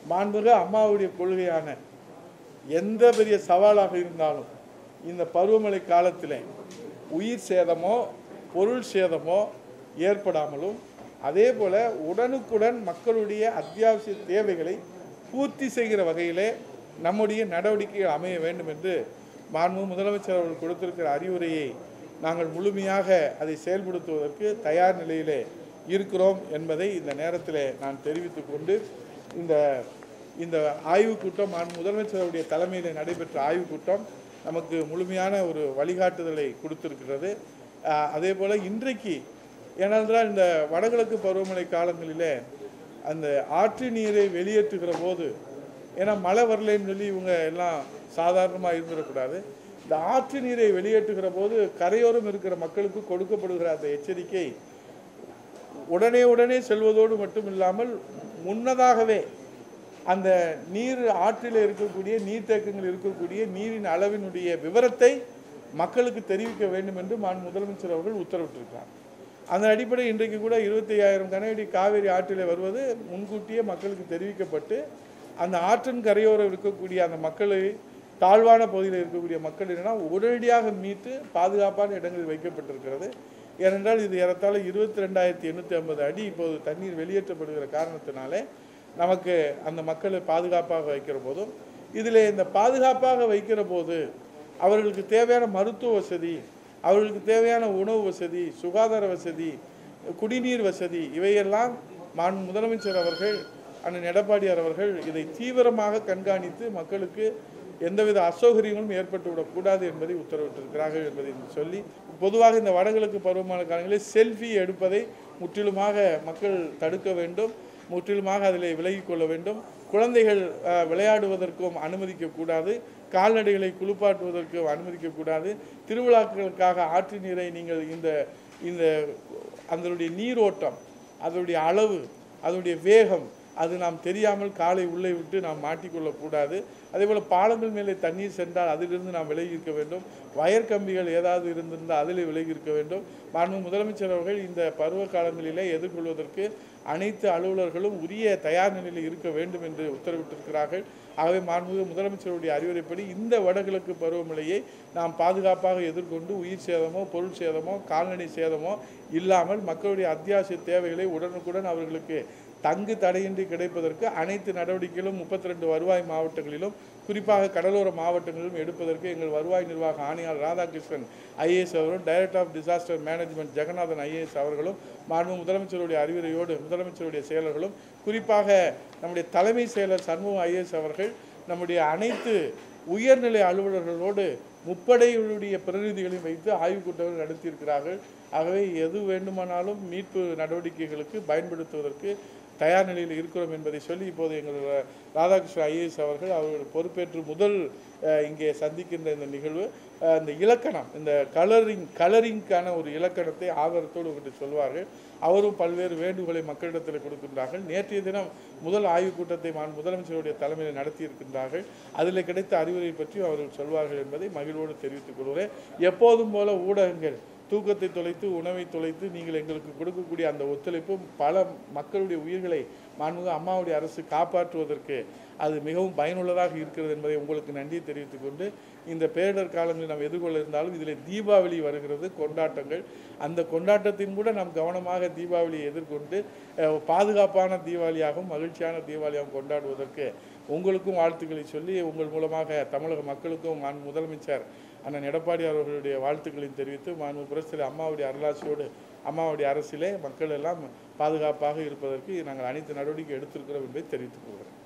மாண்புக அம்மாவுடைய கொள்கையான எந்த பெரிய சவாலாக இருந்தாலும் இந்த பருவமழை காலத்தில் உயிர் சேதமோ பொருள் சேதமோ ஏற்படாமலும் அதே போல உடனுக்குடன் மக்களுடைய அத்தியாவசிய தேவைகளை பூர்த்தி செய்கிற வகையிலே நம்முடைய நடவடிக்கைகள் அமைய வேண்டும் என்று மாண்பு முதலமைச்சர் அவர்கள் கொடுத்திருக்கிற அறிவுரையை நாங்கள் முழுமையாக அதை செயல்படுத்துவதற்கு தயார் நிலையிலே இருக்கிறோம் என்பதை இந்த நேரத்தில் நான் தெரிவித்துக் கொண்டு இந்த இந்த ஆய்வுக் கூட்டம் மாண்பு முதலமைச்சருடைய தலைமையில் நடைபெற்ற ஆய்வுக் கூட்டம் நமக்கு முழுமையான ஒரு வழிகாட்டுதலை கொடுத்திருக்கிறது அஹ், அதே போல் இன்றைக்கு ஏனென்றால் இந்த வடகிழக்கு பருவமழை காலங்களிலே அந்த ஆற்று நீரை வெளியேற்றுகிற போது ஏன்னா மழை வரலைன்னு சொல்லி இவங்க எல்லாம் சாதாரணமாக இருந்துடக்கூடாது இந்த ஆற்று நீரை வெளியேற்றுகிற போது கரையோரம் இருக்கிற மக்களுக்கு கொடுக்கப்படுகிற அந்த எச்சரிக்கை உடனே உடனே செல்வதோடு மட்டும் இல்லாமல் முன்னதாகவே அந்த நீர் ஆற்றில் இருக்கக்கூடிய நீர்த்தேக்கங்கள் இருக்கக்கூடிய நீரின் அளவினுடைய விவரத்தை மக்களுக்கு தெரிவிக்க வேண்டும் என்று மான் முதலமைச்சர் அவர்கள் உத்தரவிட்டிருக்கிறார் அந்த அடிப்படையில் இன்றைக்கு கூட இருபத்தி ஐயாயிரம் கனஅடி காவேரி ஆற்றில் வருவது முன்கூட்டியே மக்களுக்கு தெரிவிக்கப்பட்டு அந்த ஆற்றின் கரையோரம் இருக்கக்கூடிய அந்த மக்களை தாழ்வான பகுதியில் இருக்கக்கூடிய மக்கள் என்னன்னா உடனடியாக மீட்டு பாதுகாப்பான இடங்களில் வைக்கப்பட்டிருக்கிறது ஏனென்றால் இது ஏறத்தாழ இருபத்தி ரெண்டாயிரத்தி எண்ணூற்றி ஐம்பது அடி இப்போது தண்ணீர் வெளியேற்றப்படுகிற காரணத்தினாலே நமக்கு அந்த மக்களை பாதுகாப்பாக வைக்கிற போதும் இதில் இந்த பாதுகாப்பாக வைக்கிற போது அவர்களுக்கு தேவையான மருத்துவ வசதி அவர்களுக்கு தேவையான உணவு வசதி சுகாதார வசதி குடிநீர் வசதி இவையெல்லாம் மாண் முதலமைச்சர் அவர்கள் அண்ணன் எடப்பாடியார் அவர்கள் இதை தீவிரமாக கண்காணித்து மக்களுக்கு எந்தவித அசௌகரியங்களும் ஏற்பட்டுவிடக்கூடாது என்பதை உத்தரவிட்டிருக்கிறார்கள் என்பதை சொல்லி பொதுவாக இந்த வடகிழக்கு பருவமழை காலங்களில் செல்ஃபி எடுப்பதை முற்றிலுமாக மக்கள் தடுக்க வேண்டும் முற்றிலுமாக அதில் விலகிக் கொள்ள வேண்டும் குழந்தைகள் அஹ், விளையாடுவதற்கும் அனுமதிக்கக்கூடாது கால்நடைகளை குளிப்பாட்டுவதற்கும் அனுமதிக்கக்கூடாது திருவிழாக்களுக்காக ஆற்று நீரை நீங்கள் இந்த இந்த அதனுடைய நீரோட்டம் அதனுடைய அளவு அதனுடைய வேகம் அது நாம் தெரியாமல் காலை உள்ளே விட்டு நாம் மாட்டிக்கொள்ளக்கூடாது அதே போல் பாலங்கள் மேலே தண்ணீர் சென்றால் அதிலிருந்து நாம் விலகி இருக்க வேண்டும் வயர் கம்பிகள் ஏதாவது இருந்திருந்தால் அதில் விலகி இருக்க வேண்டும் மாண்பு முதலமைச்சர் அவர்கள் இந்த பருவ காலங்களிலே எதிர்கொள்வதற்கு அனைத்து அலுவலர்களும் உரிய தயார் நிலையில் இருக்க வேண்டும் என்று உத்தரவிட்டிருக்கிறார்கள் ஆகவே மாண்புமிகு முதலமைச்சருடைய அறிவுரைப்படி இந்த வடகிழக்கு பருவமழையை நாம் பாதுகாப்பாக எதிர்கொண்டு உயிர் சேதமோ பொருள் சேதமோ கால்நடை சேதமோ இல்லாமல் மக்களுடைய அத்தியாவசிய தேவைகளை உடனுக்குடன் அவர்களுக்கு தங்கு தடையின்றி கிடைப்பதற்கு அனைத்து நடவடிக்கைகளும் முப்பத்தி ரெண்டு வருவாய் மாவட்டங்களிலும் குறிப்பாக கடலோர மாவட்டங்களிலும் எடுப்பதற்கு எங்கள் வருவாய் நிர்வாக ஆணையாளர் ராதாகிருஷ்ணன் ஐஏஎஸ் அவர்களும் director of disaster management Jeganathan IAS அவர்களும் மாண்பு முதலமைச்சருடைய அறிவுரையோடு முதலமைச்சருடைய செயலர்களும் குறிப்பாக நம்முடைய தலைமை செயலர் சண்முகம் ஐஏஎஸ் அவர்கள் நம்முடைய அனைத்து உயர்நிலை அலுவலர்களோடு முப்படைகளுடைய பிரதிநிதிகளையும் வைத்து ஆய்வுக் கூட்டங்கள் நடத்தியிருக்கிறார்கள் ஆகவே எது வேண்டுமானாலும் மீட்பு நடவடிக்கைகளுக்கு பயன்படுத்துவதற்கு தயார் நிலையில் இருக்கிறோம் என்பதை சொல்லி இப்போது எங்கள் ராதாகிருஷ்ணன் ஐஏஎஸ் அவர்கள் அவர்கள் பொறுப்பேற்று முதல் அஹ், இங்கே சந்திக்கின்ற இந்த நிகழ்வு அஹ், இந்த இலக்கணம் இந்த கலரிங் கலரிங்க்கான ஒரு இலக்கணத்தை ஆதாரத்தோடு உங்கள்கிட்ட சொல்வார்கள் அவரும் பல்வேறு வேண்டுகோளை மக்களிடத்தில் கொடுக்கின்றார்கள் நேற்றைய தினம் முதல் ஆய்வுக் கூட்டத்தை மாண் முதலமைச்சருடைய தலைமையில் நடத்தியிருக்கின்றார்கள் அதில் கிடைத்த அறிவுரை பற்றி அவர்கள் சொல்வார்கள் என்பதை மகிழ்வோடு தெரிவித்துக் கொள்கிறேன் எப்போதும் போல ஊடகங்கள் தூக்கத்தை தொலைத்து உணவை தொலைத்து நீங்கள் எங்களுக்கு கொடுக்கக்கூடிய அந்த ஒத்துழைப்பும் பல மக்களுடைய உயிர்களை மாண்புமிகு அம்மாவுடைய அரசு காப்பாற்றுவதற்கு அது மிகவும் பயனுள்ளதாக இருக்கிறது என்பதை உங்களுக்கு நன்றி தெரிவித்துக் கொண்டு இந்த பேரிடர் காலங்களில் நாம் எதிர்கொள்ள இருந்தாலும் இதில் தீபாவளி வருகிறது கொண்டாட்டங்கள் அந்த கொண்டாட்டத்தின் கூட நாம் கவனமாக தீபாவளியை எதிர்கொண்டு அஹ், பாதுகாப்பான தீபாவளியாகவும் மகிழ்ச்சியான தீபாவளியாகவும் கொண்டாடுவதற்கு உங்களுக்கும் வாழ்த்துக்களை சொல்லி உங்கள் மூலமாக தமிழக மக்களுக்கும் மாண்பு முதலமைச்சர் அண்ணன் எடப்பாடி அவர்களுடைய வாழ்த்துக்களையும் தெரிவித்து மாண்பு புரட்சி அம்மாவுடைய அருளாசியோடு அம்மாவுடைய அரசிலே மக்கள் எல்லாம் பாதுகாப்பாக இருப்பதற்கு நாங்கள் அனைத்து நடவடிக்கை எடுத்திருக்கிறோம் என்பதை தெரிவித்துக் கொள்கிறேன்